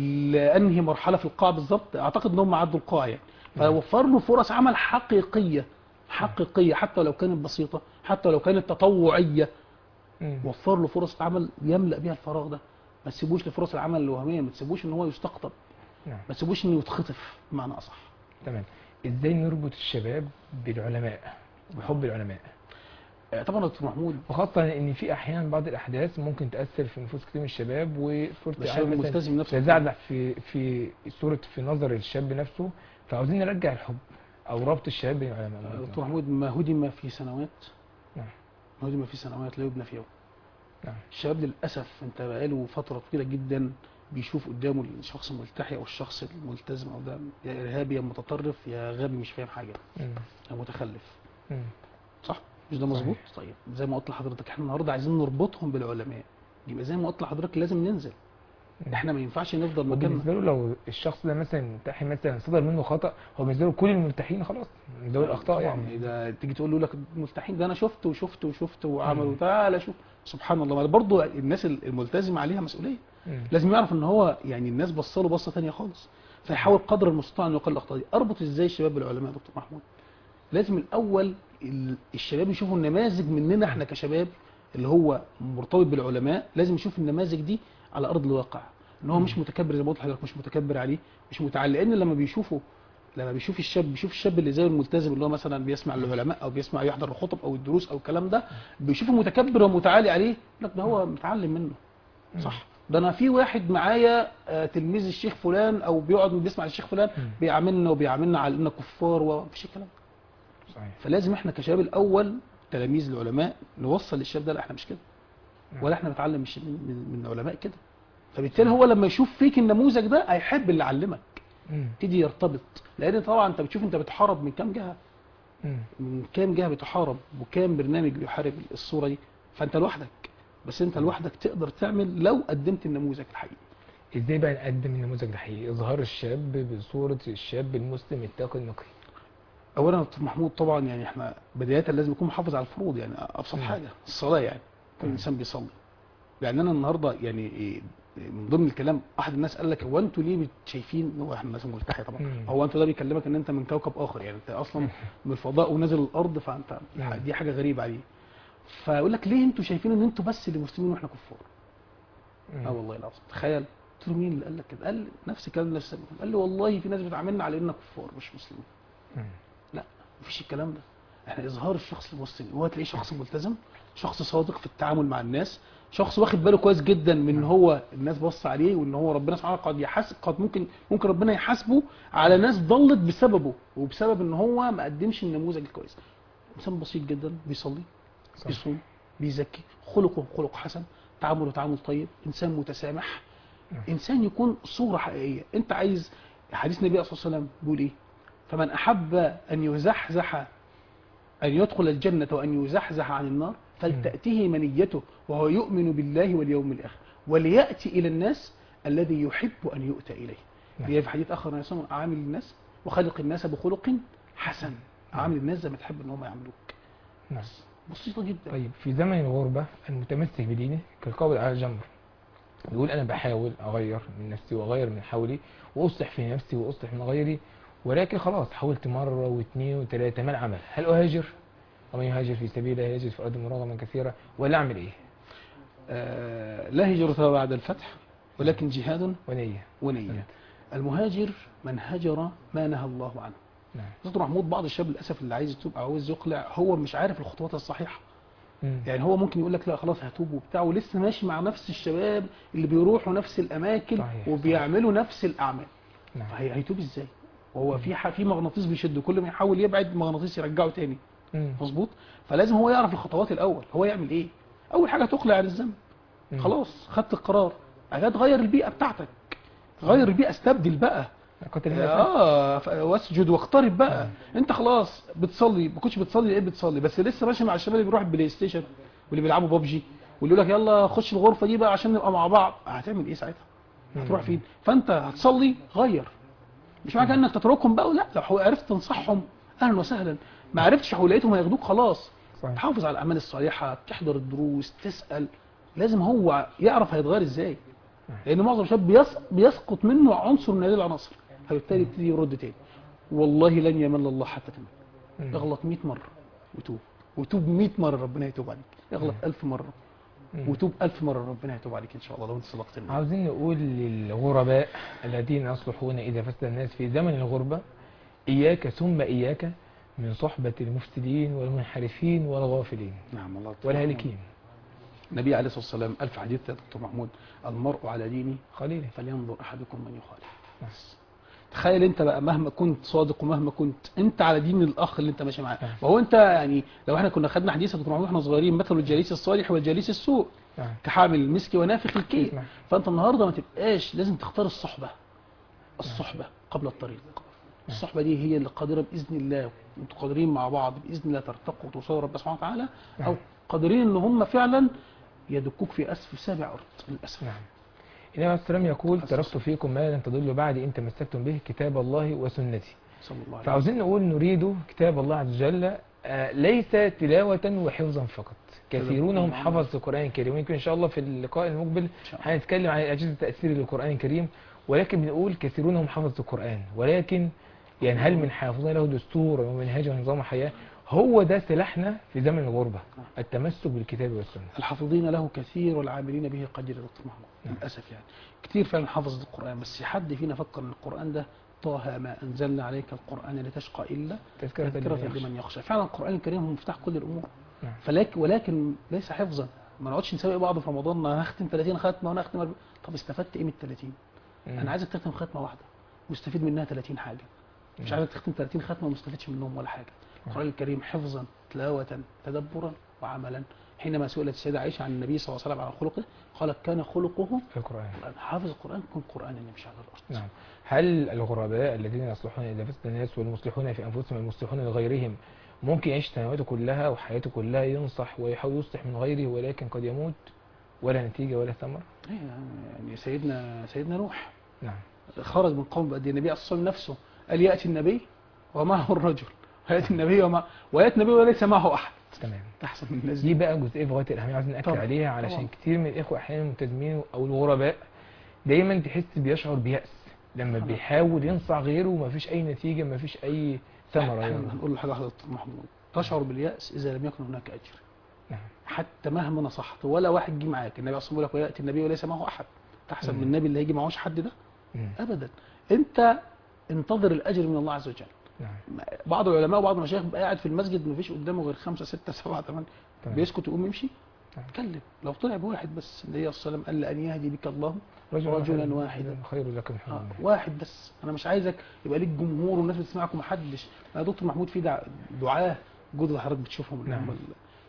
لانهي مرحله في القاع بالظبط اعتقد ان هم عدوا القاع يعني فوفر له فرص عمل حقيقيه حقيقيه حتى لو كانت بسيطه حتى لو كانت تطوعيه مم. وفر له فرص عمل يملا بيها الفراغ ده ما تسيبوش لفرص العمل الوهميه ما تسيبوش ان هو يستقطب نعم ما تسيبوش انه يتخطف بمعنى اصح تمام ازاي نربط الشباب بالعلماء بحب العلماء آه، طبعا يا دكتور محمود وخاصة ان في احيانا بعض الاحداث ممكن تأثر في نفوس كتير من الشباب وصورة الشباب مثلاً الملتزم نفسه تزعزع في في صورة في نظر الشاب نفسه فعاوزين نرجع الحب او ربط الشباب بين العلماء آه، دكتور محمود ما هدم في سنوات نعم. ما هدم في سنوات لا يبنى في يوم نعم. الشباب للاسف انت بقاله فتره طويله جدا بيشوف قدامه الشخص الملتحي او الشخص الملتزم او ده يا ارهابي يا متطرف يا غبي مش فاهم حاجه مم. يا متخلف مم. صح مش ده مظبوط طيب زي ما قلت لحضرتك احنا النهارده عايزين نربطهم بالعلماء يبقى زي ما قلت لحضرتك لازم ننزل مم. احنا ما ينفعش نفضل مكاننا وبالنسبة له لو الشخص ده مثلا ملتحي مثلا صدر منه خطأ هو بالنسبة له كل الملتحين خلاص ذوي الاخطاء طبعاً يعني ده تيجي تقول له لك ملتحين ده انا شفت وشفت وشفت وعملوا مم. تعالى شوف سبحان الله برضه الناس الملتزمه عليها مسؤوليه مم. لازم يعرف ان هو يعني الناس بصله بصه ثانيه خالص فيحاول قدر المستطاع انه يقلل الاخطاء دي اربط ازاي الشباب بالعلماء يا دكتور محمود لازم الاول ال- الشباب يشوفوا النماذج مننا احنا كشباب اللي هو مرتبط بالعلماء لازم يشوف النماذج دي على ارض الواقع ان هو مش متكبر زي ما قلت لحضرتك مش متكبر عليه مش متعال لان لما بيشوفوا لما بيشوف الشاب بيشوف الشاب اللي زي الملتزم اللي هو مثلا بيسمع العلماء او بيسمع يحضر الخطب او الدروس او الكلام ده بيشوفه متكبر ومتعالي عليه لك ده هو متعلم منه صح ده انا في واحد معايا آه، تلميذ الشيخ فلان او بيقعد بيسمع الشيخ فلان مم. بيعاملنا وبيعاملنا على اننا كفار ومفيش الكلام ده. صحيح فلازم احنا كشباب الاول تلاميذ العلماء نوصل للشاب ده لا احنا مش كده نعم. ولا احنا نتعلم مش من, من, من العلماء كده فبالتالي هو لما يشوف فيك النموذج ده هيحب اللي علمك مم. يبتدي يرتبط لان طبعا انت بتشوف انت بتحارب من كام جهه مم. من كام جهه بتحارب وكام برنامج بيحارب الصوره دي فانت لوحدك بس انت لوحدك تقدر تعمل لو قدمت النموذج الحقيقي ازاي بقى نقدم النموذج الحقيقي اظهار الشاب بصورة الشاب المسلم التقي النقي اولا يا دكتور محمود طبعا يعني احنا بدايه لازم يكون محافظ على الفروض يعني ابسط نعم. حاجه الصلاه يعني كل نعم. انسان بيصلي يعني انا النهارده يعني إيه، من ضمن الكلام احد الناس قال لك هو انتوا ليه بت- شايفين هو احنا الناس ملتحيه طبعا مم. هو انت ده بيكلمك ان انت من كوكب اخر يعني انت اصلا من الفضاء ونازل الارض فانت نعم. دي حاجه غريبه عليه فيقول لك ليه انتوا شايفين ان انتوا بس اللي مسلمين واحنا كفار مم. اه والله العظيم تخيل قلت له مين اللي قال لك كده قال نفس الكلام نفس الكلام. قال لي والله في ناس بتعاملنا على اننا كفار مش مسلمين مم. لا مفيش الكلام ده احنا اظهار الشخص المسلم هو تلاقيه شخص ملتزم شخص صادق في التعامل مع الناس شخص واخد باله كويس جدا من ان هو الناس بص عليه وان هو ربنا سبحانه وتعالى قد يحاسب قد ممكن ممكن ربنا يحاسبه على ناس ضلت بسببه وبسبب ان هو ما قدمش النموذج الكويس انسان بسيط جدا بيصلي صح. بيصوم بيزكي خلقه خلق حسن تعامله تعامل طيب انسان متسامح نعم. انسان يكون صوره حقيقيه انت عايز حديث النبي صلى الله عليه وسلم بيقول ايه فمن احب ان يزحزح ان يدخل الجنه وان يزحزح عن النار فلتاته منيته وهو يؤمن بالله واليوم الاخر ولياتي الى الناس الذي يحب ان يؤتى اليه نعم. هي في حديث اخر النبي صلى الله عليه وسلم عامل الناس وخلق الناس بخلق حسن عامل الناس زي ما تحب ان هم يعملوك نعم بسيطه جدا طيب في زمن الغربة المتمسك بدينه كالقابض على الجمر يقول أنا بحاول أغير من نفسي وأغير من حولي وأصلح في نفسي وأصلح من غيري ولكن خلاص حاولت مرة واثنين وثلاثة ما العمل؟ هل أهاجر؟ ومن يهاجر في سبيل الله يجد في الأرض مراغما كثيرا ولا أعمل إيه؟ آه لا هجرة بعد الفتح ولكن جهاد ونية ونية المهاجر من هجر ما نهى الله عنه نعم دكتور محمود بعض الشباب للاسف اللي عايز يتوب او عاوز يقلع هو مش عارف الخطوات الصحيحه مم. يعني هو ممكن يقول لك لا خلاص هتوب وبتاع ولسه ماشي مع نفس الشباب اللي بيروحوا نفس الاماكن صحيح، وبيعملوا نفس الاعمال نعم فهي هيتوب ازاي وهو في ح- في مغناطيس بيشده كل ما يحاول يبعد مغناطيس يرجعه تاني مم. مظبوط فلازم هو يعرف الخطوات الاول هو يعمل ايه اول حاجه تقلع عن الذنب مم. خلاص خدت القرار بعدها تغير البيئه بتاعتك غير البيئه استبدل بقى قتل النفس اه ف- واسجد واقترب بقى انت خلاص بتصلي ما كنتش بتصلي ايه بتصلي بس لسه ماشي مع الشباب اللي بيروحوا البلاي ستيشن واللي بيلعبوا ببجي واللي يقول لك يلا خش الغرفه دي بقى عشان نبقى مع بعض هتعمل ايه ساعتها هتروح فين فانت هتصلي غير مش معنى كده انك تتركهم بقى لا لو عرفت تنصحهم اهلا وسهلا ما عرفتش ولقيتهم هياخدوك خلاص صحيح. تحافظ على الاعمال الصالحه تحضر الدروس تسال لازم هو يعرف هيتغير ازاي لان معظم الشباب بيس... بيسقط منه عنصر من هذه العناصر فبالتالي يبتدي يرد تاني والله لن يمل الله حتى تمل مم. اغلط 100 مره وتوب وتوب 100 مره ربنا يتوب عليك اغلط 1000 مره مم. وتوب 1000 مره ربنا يتوب عليك ان شاء الله لو انت صدقت النبي عاوزين نقول للغرباء الذين يصلحون إذا فسد الناس في زمن الغربة إياك ثم إياك من صحبة المفسدين والمنحرفين والغافلين نعم الله والهالكين النبي عليه الصلاه والسلام قال في حديث يا دكتور محمود المرء على دينه قليل فلينظر احدكم من يخالف نعم. تخيل انت بقى مهما كنت صادق ومهما كنت انت على دين الاخ اللي انت ماشي معاه نعم. وهو انت يعني لو احنا كنا خدنا حديث يا دكتور محمود واحنا صغيرين مثل الجليس الصالح والجليس السوء نعم كحامل المسك ونافخ الكيل نعم. فانت النهارده ما تبقاش لازم تختار الصحبه الصحبه قبل الطريق الصحبه دي هي اللي قادره باذن الله انتوا قادرين مع بعض باذن الله ترتقوا وتوصلوا رب سبحانه وتعالى او نعم. قادرين ان هم فعلا يدكوك في اسفل سابع ارض للاسف نعم النبي عليه السلام يقول أساس. تركت فيكم ما لن تضلوا بعد إن تمسكتم به كتاب الله وسنتي صلى الله عليه وسلم فعاوزين نقول نريد كتاب الله عز وجل آه، ليس تلاوة وحفظا فقط كثيرون هم حفظ القرآن الكريم ويمكن إن شاء الله في اللقاء المقبل إن شاء الله. هنتكلم عن الأجهزة التأثير للقرآن الكريم ولكن بنقول كثيرون هم حفظ القرآن ولكن يعني هل من حافظين له دستور ومنهج ونظام حياة هو ده سلاحنا في زمن الغربة التمسك بالكتاب والسنة الحافظين له كثير والعاملين به قليل يا دكتور محمود نعم. للاسف يعني كتير فعلا حفظ القران بس حد فينا فكر ان القران ده طه ما انزلنا عليك القران لتشقى الا تذكرة تذكرة لمن يخشى. لمن يخشى فعلا القرآن الكريم هو مفتاح كل الأمور نعم. فلكن ولكن ليس حفظا ما نقعدش نسابق بعض في رمضان انا هختم 30 ختمه وانا هختم 40. طب استفدت ايه من ال 30 مم. انا عايزك تختم ختمه واحده واستفيد منها 30 حاجه مش نعم. عايزك تختم 30 ختمه وما استفدتش منهم ولا حاجه القرآن الكريم حفظا تلاوة تدبرا وعملا حينما سئلت السيدة عائشة عن النبي صلى الله عليه وسلم عن خلقه قالت كان خلقه في القرآن القرآن حافظ القرآن كن قرآنا يمشي على الأرض نعم هل الغرباء الذين يصلحون إذا فسد الناس والمصلحون في أنفسهم والمصلحون لغيرهم ممكن يعيش سنواته كلها وحياته كلها ينصح ويحاول يصلح من غيره ولكن قد يموت ولا نتيجة ولا ثمر إيه يعني سيدنا سيدنا نوح نعم خرج من قوم بقد النبي صلى الله عليه وسلم نفسه قال ياتي النبي ومعه الرجل وياتي النبي ومع وياتي النبي وليس معه احد تمام احسن من الناس دي دي بقى جزئية في غاية الأهمية عايزين نأكد طبعا. عليها علشان طبعا. كتير من الإخوة أحيانا الملتزمين أو الغرباء دايما تحس بيشعر بيأس لما طبعا. بيحاول ينصح غيره ومفيش أي نتيجة مفيش أي ثمرة احنا يعني. هنقول له حاجه واحده يا دكتور محمود تشعر بالياس اذا لم يكن هناك اجر نعم حتى مهما نصحت ولا واحد جه معاك النبي اصلا بيقول لك وياتي النبي وليس معه احد تحسب مم. من النبي اللي هيجي معهوش حد ده مم. ابدا انت انتظر الاجر من الله عز وجل نعم بعض العلماء وبعض المشايخ بيبقى قاعد في المسجد ما فيش قدامه غير خمسة ستة سبعة ثمانية تمام. بيسكت ويقوم يمشي نعم. اتكلم لو طلع بواحد بس النبي صلى الله عليه وسلم قال لأن يهدي بك الله رجلا, رجلا واحدا. خير لك من حمل آه النعم. واحد بس انا مش عايزك يبقى ليك جمهور والناس بتسمعك ومحدش يا دكتور محمود في دع- دعاه جود اللي حضرتك بتشوفهم اللي نعم. هم ال-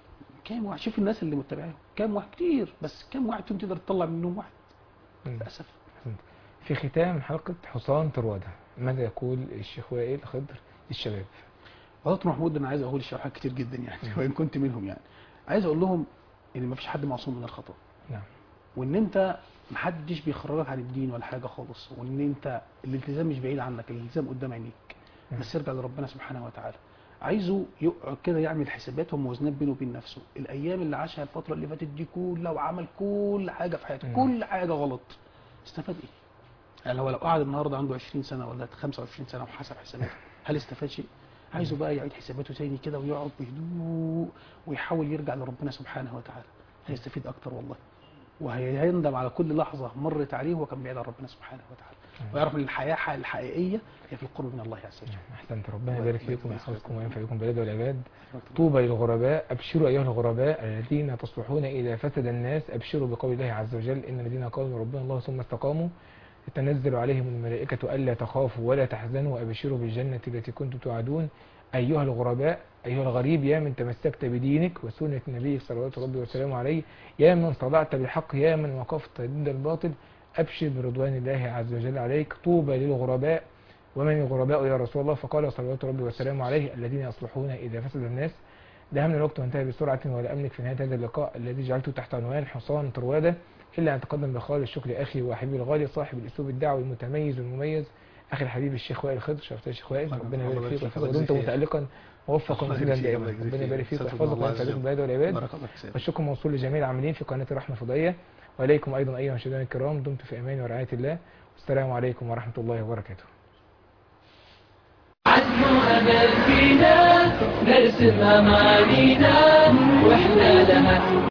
كام واحد شوف الناس اللي متابعيهم كام واحد كتير بس كام واحد فيهم تقدر تطلع منهم واحد مم. للاسف في ختام حلقة حصان طروادة ماذا يقول الشيخ وائل خضر للشباب غلط محمود انا عايز اقول للشباب حاجات كتير جدا يعني وان كنت منهم يعني عايز اقول لهم ان مفيش حد معصوم من الخطا نعم وان انت محدش بيخرجك عن الدين ولا حاجه خالص وان انت الالتزام مش بعيد عنك الالتزام قدام عينيك نعم. بس ارجع لربنا سبحانه وتعالى عايزه يقعد كده يعمل حسابات وموازنات بينه وبين نفسه الايام اللي عاشها الفتره اللي فاتت دي كلها وعمل كل حاجه في حياته مم. كل حاجه غلط استفاد ايه يعني هو لو قعد النهارده عنده 20 سنه ولا 25 سنه وحسب حساباته هل استفاد شيء عايزه بقى يعيد حساباته تاني كده ويقعد بهدوء ويحاول يرجع لربنا سبحانه وتعالى هيستفيد اكتر والله وهيندم على كل لحظه مرت عليه وهو كان بعيد عن ربنا سبحانه وتعالى ويعرف ان الحياه الحقيقيه هي في القرب من الله عز وجل أحسنت ربنا الله يبارك يبارك فيكم فيك. ويحفظكم وينفع بكم بلاد والعباد طوبى للغرباء أبشروا أيها الغرباء الذين تصلحون إذا فسد الناس أبشروا بقول الله عز وجل إن الذين قالوا ربنا الله ثم استقاموا تتنزل عليهم الملائكة ألا تخافوا ولا تحزنوا وأبشروا بالجنة التي كنتم توعدون أيها الغرباء أيها الغريب يا من تمسكت بدينك وسنة النبي صلوات ربي وسلامه عليه يا من صدعت بالحق يا من وقفت ضد الباطل أبشر برضوان الله عز وجل عليك طوبى للغرباء ومن الغرباء يا رسول الله فقال صلوات ربي وسلامه عليه الذين يصلحون إذا فسد الناس ده من الوقت وانتهى بسرعة ولا أملك في نهاية هذا اللقاء الذي جعلته تحت عنوان حصان طروادة إلا أن أتقدم بخالص الشكر أخي وحبيبي الغالي صاحب الأسلوب الدعوي المتميز والمميز أخي الحبيب الشيخ وائل خضر شرفت يا شيخ وائل الله ربنا يبارك يبارك فيك فيك. ويحفظك الله ودمت يجزيك خير. متألقا موفقا الله جدا يجزيك، دائما الله يجزيك ربنا يبارك فيك خير. ويحفظك الله وينفع عز بكم وجل. بلاد والعباد بارك الله فيك والشكر موصول لجميع العاملين في قناة الرحمة الفضائية وإليكم أيضا أيها المشاهدين الكرام دمتم في أمان ورعاية الله والسلام عليكم ورحمة الله وبركاته عزم أمل فينا نرسم أمانينا وإحنا لها